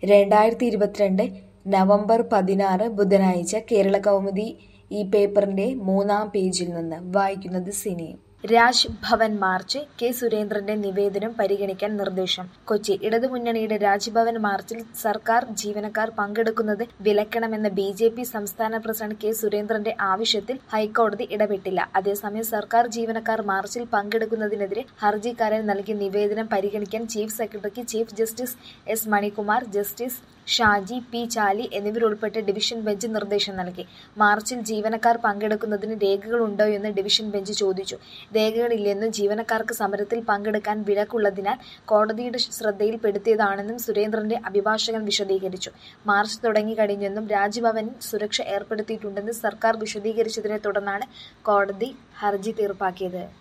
രണ്ടായിരത്തി ഇരുപത്തിരണ്ട് നവംബർ പതിനാറ് ബുധനാഴ്ച കേരള കൗമുദി ഈ പേപ്പറിന്റെ മൂന്നാം പേജിൽ നിന്ന് വായിക്കുന്നത് സിനി രാജ് ഭവൻ മാർച്ച് കെ സുരേന്ദ്രന്റെ നിവേദനം പരിഗണിക്കാൻ നിർദ്ദേശം കൊച്ചി ഇടതുമുന്നണിയുടെ രാജ്ഭവൻ മാർച്ചിൽ സർക്കാർ ജീവനക്കാർ പങ്കെടുക്കുന്നത് വിലക്കണമെന്ന ബി ജെ പി സംസ്ഥാന പ്രസിഡന്റ് കെ സുരേന്ദ്രന്റെ ആവശ്യത്തിൽ ഹൈക്കോടതി ഇടപെട്ടില്ല അതേസമയം സർക്കാർ ജീവനക്കാർ മാർച്ചിൽ പങ്കെടുക്കുന്നതിനെതിരെ ഹർജിക്കാരൻ നൽകിയ നിവേദനം പരിഗണിക്കാൻ ചീഫ് സെക്രട്ടറിക്ക് chief justice S Manikumar justice Shaji P Chaly എന്നിവരുൾപ്പെട്ട ഡിവിഷൻ ബെഞ്ച് നിർദ്ദേശം നൽകി മാർച്ചിൽ ജീവനക്കാർ പങ്കെടുക്കുന്നതിന് രേഖകളുണ്ടോയെന്ന് ഡിവിഷൻ ബെഞ്ച് ചോദിച്ചു രേഖകളില്ലെന്നും ജീവനക്കാർക്ക് സമരത്തിൽ പങ്കെടുക്കാൻ വിലക്കുള്ളതിനാൽ കോടതിയുടെ ശ്രദ്ധയിൽപ്പെടുത്തിയതാണെന്നും സുരേന്ദ്രന്റെ അഭിഭാഷകൻ വിശദീകരിച്ചു മാർച്ച് തുടങ്ങിക്കഴിഞ്ഞെന്നും രാജ്ഭവനിൽ സുരക്ഷ ഏർപ്പെടുത്തിയിട്ടുണ്ടെന്ന് സർക്കാർ വിശദീകരിച്ചതിനെ തുടർന്നാണ് കോടതി ഹർജി തീർപ്പാക്കിയത്